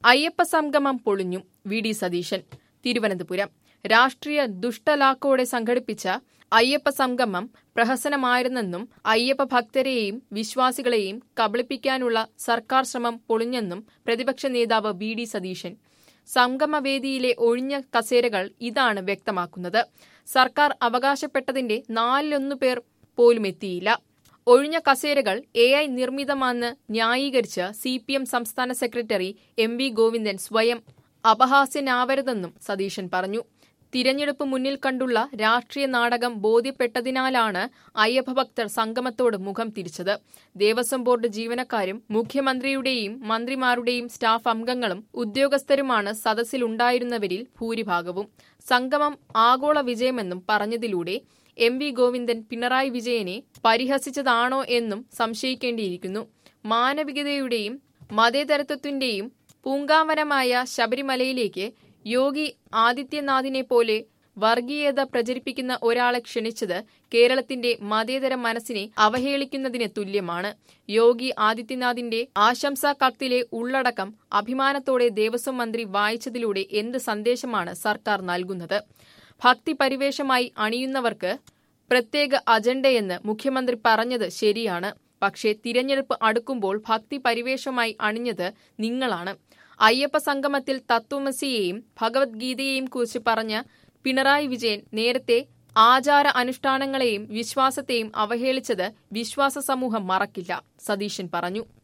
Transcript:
അയ്യപ്പ സംഗമം പൊളിഞ്ഞു V D Satheesan Thiruvananthapuram രാഷ്ട്രീയ ദുഷ്ടലാക്കോടെ സംഘടിപ്പിച്ച അയ്യപ്പ സംഗമം പ്രഹസനമായിരുന്നെന്നും അയ്യപ്പ ഭക്തരെയും വിശ്വാസികളെയും കബളിപ്പിക്കാനുള്ള സർക്കാർ ശ്രമം പൊളിഞ്ഞെന്നും പ്രതിപക്ഷ നേതാവ് വി ഡി സതീശൻ സംഗമവേദിയിലെ ഒഴിഞ്ഞ കസേരകൾ ഇതാണ് വ്യക്തമാക്കുന്നത് സർക്കാർ അവകാശപ്പെട്ടതിന്റെ നാലിലൊന്നു പേർ പോലും എത്തിയില്ല ഒഴിഞ്ഞ കസേരകൾ എ ഐ നിർമ്മിതമാണെന്ന് ന്യായീകരിച്ച് സി പി എം സംസ്ഥാന സെക്രട്ടറി എം വി ഗോവിന്ദൻ സ്വയം അപഹാസ്യനാവരുതെന്നും സതീശൻ പറഞ്ഞു തിരഞ്ഞെടുപ്പ് മുന്നിൽ കണ്ടുള്ള രാഷ്ട്രീയ നാടകം ബോധ്യപ്പെട്ടതിനാലാണ് അയ്യപ്പഭക്തർ സംഗമത്തോട് മുഖം തിരിച്ചത് ദേവസ്വം ബോർഡ് ജീവനക്കാരും മുഖ്യമന്ത്രിയുടെയും മന്ത്രിമാരുടെയും സ്റ്റാഫ് അംഗങ്ങളും ഉദ്യോഗസ്ഥരുമാണ് സദസ്സിലുണ്ടായിരുന്നവരിൽ ഭൂരിഭാഗവും സംഗമം ആഗോള വിജയമെന്നും പറഞ്ഞതിലൂടെ എം വി ഗോവിന്ദൻ പിണറായി വിജയനെ പരിഹസിച്ചതാണോ എന്നും സംശയിക്കേണ്ടിയിരിക്കുന്നു മാനവികതയുടെയും മതേതരത്വത്തിന്റെയും പൂങ്കാവനമായ ശബരിമലയിലേക്ക് യോഗി ആദിത്യനാഥിനെ പോലെ വർഗീയത പ്രചരിപ്പിക്കുന്ന ഒരാളെ ക്ഷണിച്ചത് കേരളത്തിന്റെ മതേതര മനസ്സിനെ അവഹേളിക്കുന്നതിന് തുല്യമാണ് യോഗി ആദിത്യനാഥിന്റെ ആശംസാ കത്തിലെ ഉള്ളടക്കം അഭിമാനത്തോടെ ദേവസ്വം മന്ത്രി വായിച്ചതിലൂടെ എന്ത് സന്ദേശമാണ് സർക്കാർ നൽകുന്നത് ഭക്തി പരിവേഷമായി അണിയുന്നവർക്ക് പ്രത്യേക അജണ്ടയെന്ന് മുഖ്യമന്ത്രി പറഞ്ഞത് ശരിയാണ് പക്ഷേ തിരഞ്ഞെടുപ്പ് അടുക്കുമ്പോൾ ഭക്തി പരിവേഷമായി അണിഞ്ഞത് നിങ്ങളാണ് അയ്യപ്പ സംഗമത്തിൽ തത്വമസിയെയും ഭഗവത്ഗീതയെയും കുറിച്ച് പറഞ്ഞ പിണറായി വിജയൻ നേരത്തെ ആചാര അനുഷ്ഠാനങ്ങളെയും വിശ്വാസത്തെയും അവഹേളിച്ചത് വിശ്വാസ സമൂഹം മറക്കില്ല സതീശൻ പറഞ്ഞു